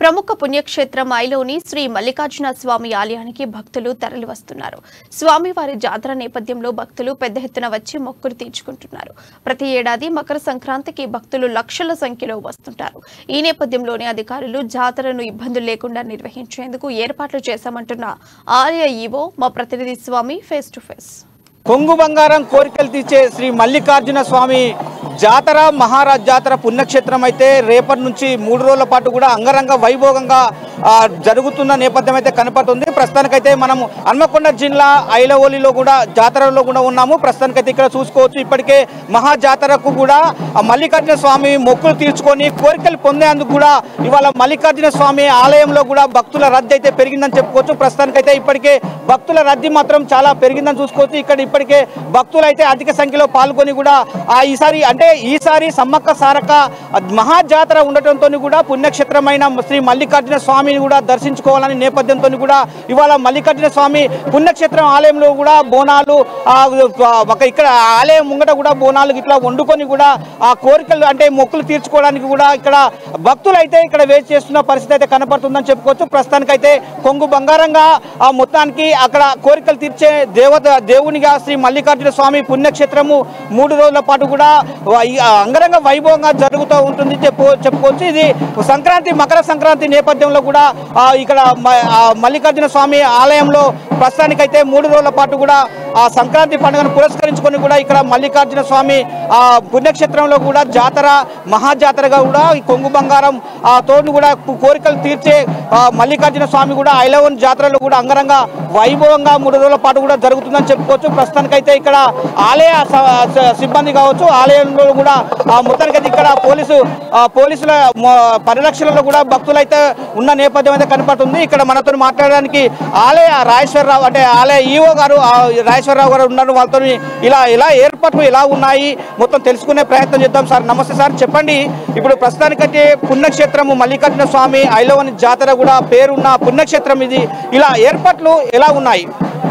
ప్రముఖ పుణ్యక్షేత్రం ఐలోని శ్రీ మల్లికార్జున స్వామి ఆలయానికి భక్తులు తరలివస్తున్నారు స్వామివారి జాతర నేపథ్యంలో భక్తులు పెద్ద ఎత్తున వచ్చి మొక్కులు తీర్చుకుంటున్నారు ప్రతి ఏడాది మకర సంక్రాంతికి భక్తులు లక్షల సంఖ్యలో వస్తుంటారు ఈ నేపథ్యంలోనే అధికారులు జాతరను ఇబ్బందులు లేకుండా నిర్వహించేందుకు ఏర్పాట్లు చేశామంటున్న ఆలయ ఈవో మా ప్రతినిధి స్వామి ఫేస్ టు ఫేస్ కొంగు బంగారం కోరికలు తీర్చే శ్రీ మల్లికార్జున స్వామి జాతర మహారాజ్ జాతర పుణ్యక్షేత్రం అయితే రేపటి నుంచి మూడు రోజుల పాటు కూడా అంగరంగ వైభోగంగా ఆ, జరుగుతున్న నేపథ్యం అయితే కనపడుతుంది ప్రస్తుతానికైతే మనము హన్మకొండ జిల్లా ఐలవోలిలో కూడా జాతరలో కూడా ఉన్నాము ప్రస్తుతానికైతే ఇక్కడ చూసుకోవచ్చు ఇప్పటికే మహా జాతరకు కూడా ఆ మల్లికార్జున స్వామి మొక్కులు తీర్చుకొని కోరికలు పొందేందుకు కూడా ఇవాళ మల్లికార్జున స్వామి ఆలయంలో కూడా భక్తుల రద్దీ అయితే పెరిగిందని చెప్పుకోవచ్చు ప్రస్తుతానికైతే ఇప్పటికే భక్తుల రద్దీ మాత్రం చాలా పెరిగిందని చూసుకోవచ్చు ఇక్కడ ఇప్పటికే భక్తులు అయితే అధిక సంఖ్యలో పాల్గొని కూడా ఆ ఈసారి అంటే ఈసారి సమ్మక్క సారక మహా జాతర ఉండటంతో కూడా పుణ్యక్షేత్రమైన శ్రీ మల్లికార్జున స్వామిని కూడా దర్శించుకోవాలని నేపథ్యంతో కూడా ఇవాళ మల్లికార్జున స్వామి పుణ్యక్షేత్రం ఆలయంలో కూడా బోనాలు ఆ, ఒక ఇక్కడ ఆలయం ముంగట కూడా బోనాలు ఇట్లా వండుకొని కూడా ఆ కోరికలు అంటే మొక్కులు తీర్చుకోవడానికి కూడా ఇక్కడ భక్తులు అయితే ఇక్కడ వేచి చేస్తున్న పరిస్థితి అయితే కనపడుతుందని చెప్పుకోవచ్చు ప్రస్తుతానికైతే కొంగు బంగారంగా ఆ మొత్తానికి అక్కడ కోరికలు తీర్చే దేవత దేవునిగా శ్రీ మల్లికార్జున స్వామి పుణ్యక్షేత్రము మూడు రోజుల పాటు కూడా వ- ఈ అంగరంగ వైభవంగా జరుగుతూ ఉంటుంది చెప్పు చెప్పుకోవచ్చు ఇది సంక్రాంతి మకర సంక్రాంతి నేపథ్యంలో కూడా ఆ, ఇక్కడ మ- ఆ మల్లికార్జున స్వామి ఆలయంలో ప్రస్తుతానికైతే మూడు రోజుల పాటు కూడా ఆ సంక్రాంతి పండుగను పురస్కరించుకొని కూడా ఇక్కడ మల్లికార్జున స్వామి ఆ పుణ్యక్షేత్రంలో కూడా జాతర మహాజాతరగా కూడా ఈ కొంగు బంగారం ఆ తోడు కూడా కు- కోరికలు తీర్చే ఆ, మల్లికార్జున స్వామి కూడా ఐలవన్ జాతరలో కూడా అంగరంగ వైభవంగా మూడు రోజుల పాటు కూడా జరుగుతుందని చెప్పుకోవచ్చు ప్రస్తుతానికైతే ఇక్కడ ఆలయ స- స- సిబ్బంది కావచ్చు ఆలయంలో కూడా ఆ మొత్తానికైతే ఇక్కడ పోలీసు ఆ, పోలీసుల మొ- పరిరక్షణలో కూడా భక్తులైతే ఉన్న నేపథ్యం అయితే కనపడుతుంది ఇక్కడ మనతో మాట్లాడడానికి ఆలయ రాజేశ్వరరావు అంటే ఆలయ ఈఓ గారు ఆ, రాజేశ్వరరావు గారు ఉన్నారు వాళ్ళతో ఇలా ఇలా ఏర్పాట్లు ఎలా ఉన్నాయి మొత్తం తెలుసుకునే ప్రయత్నం చేద్దాం సార్ నమస్తే సార్ చెప్పండి ఇప్పుడు ప్రస్తుతానికైతే పుణ్యక్షేత్రము మల్లికార్జున స్వామి ఐలవని జాతర కూడా పేరున్న పుణ్యక్షేత్రం ఇది ఇలా ఏర్పాట్లు ఎలా ఉన్నాయి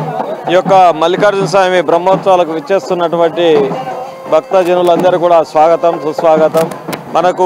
ఈ యొక్క మల్లికార్జున స్వామి బ్రహ్మోత్సవాలకు విచ్చేస్తున్నటువంటి భక్తజనులందరూ కూడా స్వాగతం సుస్వాగతం మనకు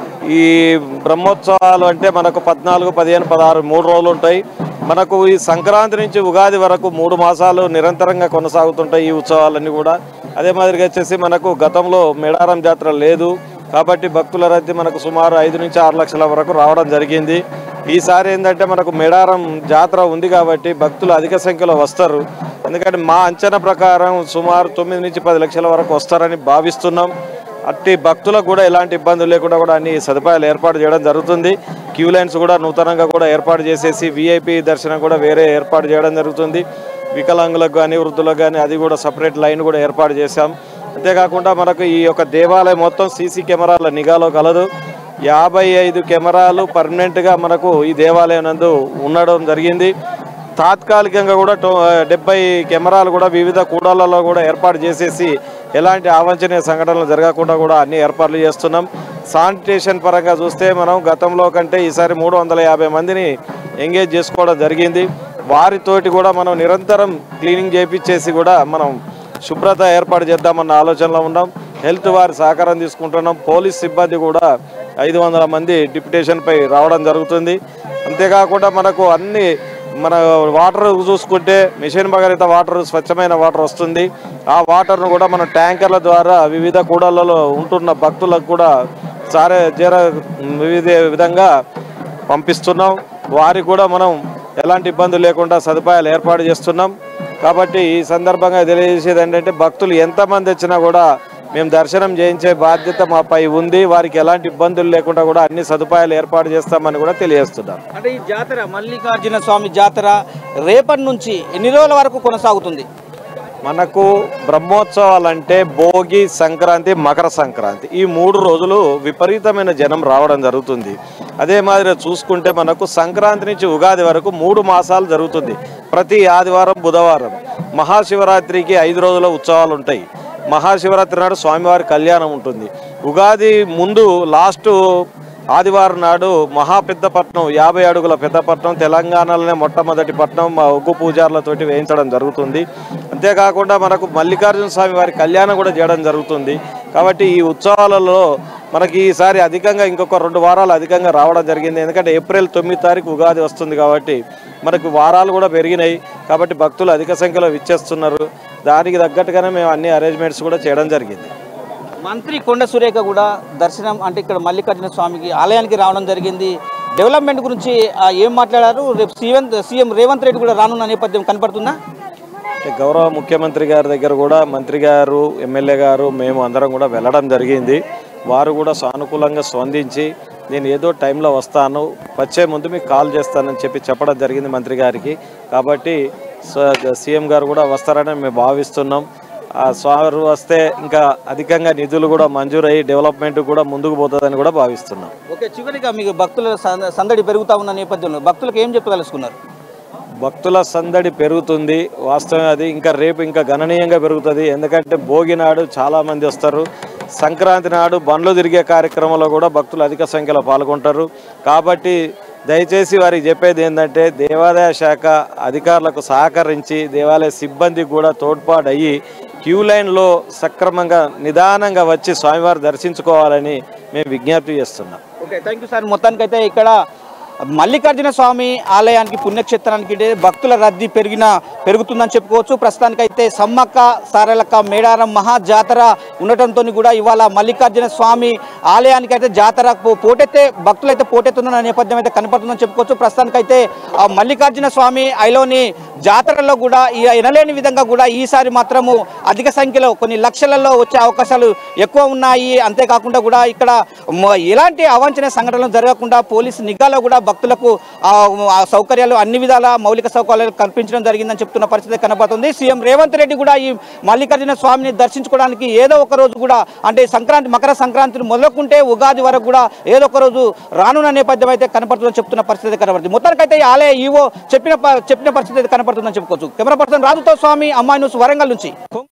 ఈ బ్రహ్మోత్సవాలు అంటే మనకు పద్నాలుగు పదిహేను పదహారు మూడు రోజులు ఉంటాయి మనకు ఈ సంక్రాంతి నుంచి ఉగాది వరకు మూడు మాసాలు నిరంతరంగా కొనసాగుతుంటాయి ఈ ఉత్సవాలన్నీ కూడా అదే మాదిరిగా వచ్చేసి మనకు గతంలో మేడారం జాతర లేదు కాబట్టి భక్తుల రద్దీ మనకు సుమారు ఐదు నుంచి ఆరు లక్షల వరకు రావడం జరిగింది ఈసారి ఏంటంటే మనకు మేడారం జాతర ఉంది కాబట్టి భక్తులు అధిక సంఖ్యలో వస్తారు ఎందుకంటే మా అంచనా ప్రకారం సుమారు తొమ్మిది నుంచి పది లక్షల వరకు వస్తారని భావిస్తున్నాం అట్టి భక్తులకు కూడా ఎలాంటి ఇబ్బందులు లేకుండా కూడా అన్ని సదుపాయాలు ఏర్పాటు చేయడం జరుగుతుంది క్యూ లైన్స్ కూడా నూతనంగా కూడా ఏర్పాటు చేసేసి విఐపి దర్శనం కూడా వేరే ఏర్పాటు చేయడం జరుగుతుంది వికలాంగులకు కానీ వృద్ధులకు కానీ అది కూడా సపరేట్ లైన్ కూడా ఏర్పాటు చేశాం అంతేకాకుండా మనకు ఈ యొక్క దేవాలయం మొత్తం సీసీ కెమెరాల నిఘాలో కలదు యాభై ఐదు కెమెరాలు పర్మనెంట్గా మనకు ఈ దేవాలయం నందు ఉండడం జరిగింది తాత్కాలికంగా కూడా టో డెబ్బై కెమెరాలు కూడా వివిధ కూడళ్లలో కూడా ఏర్పాటు చేసేసి ఎలాంటి అవాంఛనీయ సంఘటనలు జరగకుండా కూడా అన్ని ఏర్పాట్లు చేస్తున్నాం శానిటేషన్ పరంగా చూస్తే మనం గతంలో కంటే ఈసారి మూడు వందల యాభై మందిని ఎంగేజ్ చేసుకోవడం జరిగింది వారితోటి కూడా మనం నిరంతరం క్లీనింగ్ చేపించేసి కూడా మనం శుభ్రత ఏర్పాటు చేద్దామన్న ఆలోచనలో ఉన్నాం హెల్త్ వారి సహకారం తీసుకుంటున్నాం పోలీస్ సిబ్బంది కూడా ఐదు వందల మంది డిప్యుటేషన్పై రావడం జరుగుతుంది అంతేకాకుండా మనకు అన్ని మన వాటర్ చూసుకుంటే మిషన్ భగరిత వాటర్ స్వచ్ఛమైన వాటర్ వస్తుంది ఆ వాటర్ను కూడా మన ట్యాంకర్ల ద్వారా వివిధ కూడళ్లలో ఉంటున్న భక్తులకు కూడా సారే చేర వివిధ విధంగా పంపిస్తున్నాం వారికి కూడా మనం ఎలాంటి ఇబ్బందులు లేకుండా సదుపాయాలు ఏర్పాటు చేస్తున్నాం కాబట్టి ఈ సందర్భంగా తెలియజేసేది ఏంటంటే భక్తులు ఎంతమంది వచ్చినా కూడా మేము దర్శనం చేయించే బాధ్యత మాపై ఉంది వారికి ఎలాంటి ఇబ్బందులు లేకుండా కూడా అన్ని సదుపాయాలు ఏర్పాటు చేస్తామని కూడా తెలియజేస్తున్నాం అంటే ఈ జాతర మల్లికార్జున స్వామి జాతర రేపటి నుంచి ఎన్ని రోజుల వరకు కొనసాగుతుంది మనకు బ్రహ్మోత్సవాలంటే భోగి సంక్రాంతి మకర సంక్రాంతి ఈ మూడు రోజులు విపరీతమైన జనం రావడం జరుగుతుంది అదే మాదిరి చూసుకుంటే మనకు సంక్రాంతి నుంచి ఉగాది వరకు మూడు మాసాలు జరుగుతుంది ప్రతి ఆదివారం బుధవారం మహాశివరాత్రికి ఐదు రోజుల ఉత్సవాలు ఉంటాయి మహాశివరాత్రి నాడు స్వామివారి కళ్యాణం ఉంటుంది ఉగాది ముందు లాస్ట్ ఆదివారం నాడు మహా పెద్ద పట్నం యాభై అడుగుల పెద్ద పట్నం తెలంగాణలోనే మొట్టమొదటి పట్నం మా ఒగ్గు పూజారులతోటి వేయించడం జరుగుతుంది అంతేకాకుండా మనకు మల్లికార్జున స్వామి వారి కళ్యాణం కూడా చేయడం జరుగుతుంది కాబట్టి ఈ ఉత్సవాలలో మనకి ఈసారి అధికంగా ఇంకొక రెండు వారాలు అధికంగా రావడం జరిగింది ఎందుకంటే ఏప్రిల్ తొమ్మిది తారీఖు ఉగాది వస్తుంది కాబట్టి మనకు వారాలు కూడా పెరిగినాయి కాబట్టి భక్తులు అధిక సంఖ్యలో విచ్చేస్తున్నారు దానికి తగ్గట్టుగానే మేము అన్ని అరేంజ్మెంట్స్ కూడా చేయడం జరిగింది మంత్రి కొండ సురేఖ కూడా దర్శనం అంటే ఇక్కడ మల్లికార్జున స్వామికి ఆలయానికి రావడం జరిగింది డెవలప్మెంట్ గురించి ఆ, ఏం మాట్లాడారు రేపు సీఎం సీఎం రేవంత్ రెడ్డి కూడా రానున్న నేపథ్యం కనపడుతుందా అంటే గౌరవ ముఖ్యమంత్రి గారి దగ్గర కూడా మంత్రి గారు ఎమ్మెల్యే గారు మేము అందరం కూడా వెళ్ళడం జరిగింది వారు కూడా సానుకూలంగా స్పందించి నేను ఏదో టైంలో వస్తాను వచ్చే ముందు మీకు కాల్ చేస్తానని చెప్పి చెప్పడం జరిగింది మంత్రి గారికి కాబట్టి స- సీఎం గారు కూడా వస్తారని మేము భావిస్తున్నాం ఆ స్వామి వస్తే ఇంకా అధికంగా నిధులు కూడా మంజూరయ్యి డెవలప్మెంట్ కూడా ముందుకు పోతుందని కూడా భావిస్తున్నాం ఓకే చివరిగా మీకు భక్తుల సంద- సందడి పెరుగుతా ఉన్న నేపథ్యంలో భక్తులకు ఏం చెప్పగలుచుకున్నారు భక్తుల సందడి పెరుగుతుంది వాస్తవం అది ఇంకా రేపు ఇంకా గణనీయంగా పెరుగుతుంది ఎందుకంటే భోగి నాడు చాలా మంది వస్తారు సంక్రాంతి నాడు బండ్లు తిరిగే కార్యక్రమంలో కూడా భక్తులు అధిక సంఖ్యలో పాల్గొంటారు కాబట్టి దయచేసి వారికి చెప్పేది ఏంటంటే దేవాదాయ శాఖ అధికారులకు సహకరించి దేవాలయ సిబ్బంది కూడా తోడ్పాటు అయ్యి క్యూ లైన్లో సక్రమంగా నిదానంగా వచ్చి స్వామివారు దర్శించుకోవాలని మేము విజ్ఞప్తి చేస్తున్నాం ఓకే థ్యాంక్ యూ సార్ మొత్తానికైతే ఇక్కడ మల్లికార్జున స్వామి ఆలయానికి పుణ్యక్షేత్రానికి ఇదే భక్తుల రద్దీ పెరిగిన పెరుగుతుందని చెప్పుకోవచ్చు ప్రస్తుతానికైతే సమ్మక్క సారలక్క మేడారం మహా జాతర ఉండటంతో కూడా ఇవాళ మల్లికార్జున స్వామి ఆలయానికి అయితే జాతర పో- పోటెత్తే భక్తులు అయితే పోటెత్తున్న నేపథ్యం అయితే కనపడుతుందని చెప్పుకోవచ్చు ప్రస్తుతానికైతే ఆ మల్లికార్జున స్వామి ఐలోని జాతరలో కూడా ఈ ఎనలేని విధంగా కూడా ఈసారి మాత్రము అధిక సంఖ్యలో కొన్ని లక్షలలో వచ్చే అవకాశాలు ఎక్కువ ఉన్నాయి అంతేకాకుండా కూడా ఇక్కడ మ- ఎలాంటి అవాంఛనీయ సంఘటనలు జరగకుండా పోలీసు నిఘాలో కూడా భక్తులకు ఆ, ఆ సౌకర్యాలు అన్ని విధాల మౌలిక సౌకర్యాలు కల్పించడం జరిగిందని చెప్తున్న పరిస్థితి కనబడుతుంది సీఎం రేవంత్ రెడ్డి కూడా ఈ మల్లికార్జున స్వామిని దర్శించుకోవడానికి ఏదో ఒక రోజు కూడా అంటే సంక్రాంతి మకర సంక్రాంతిని మొదలుకుంటే ఉగాది వరకు కూడా ఏదో ఒక రోజు రానున్న నేపథ్యం అయితే కనపడుతుందని చెప్తున్న పరిస్థితి కనబడుతుంది మొత్తానికైతే ఈ ఆలయ ఈవో చెప్పిన ప- చెప్పిన పరిస్థితి అయితే కనపడుతుందని చెప్పుకోవచ్చు కెమెరా పర్సన్ రాజుతో స్వామి అమ్మాయి న్యూస్ వరంగల్ నుంచి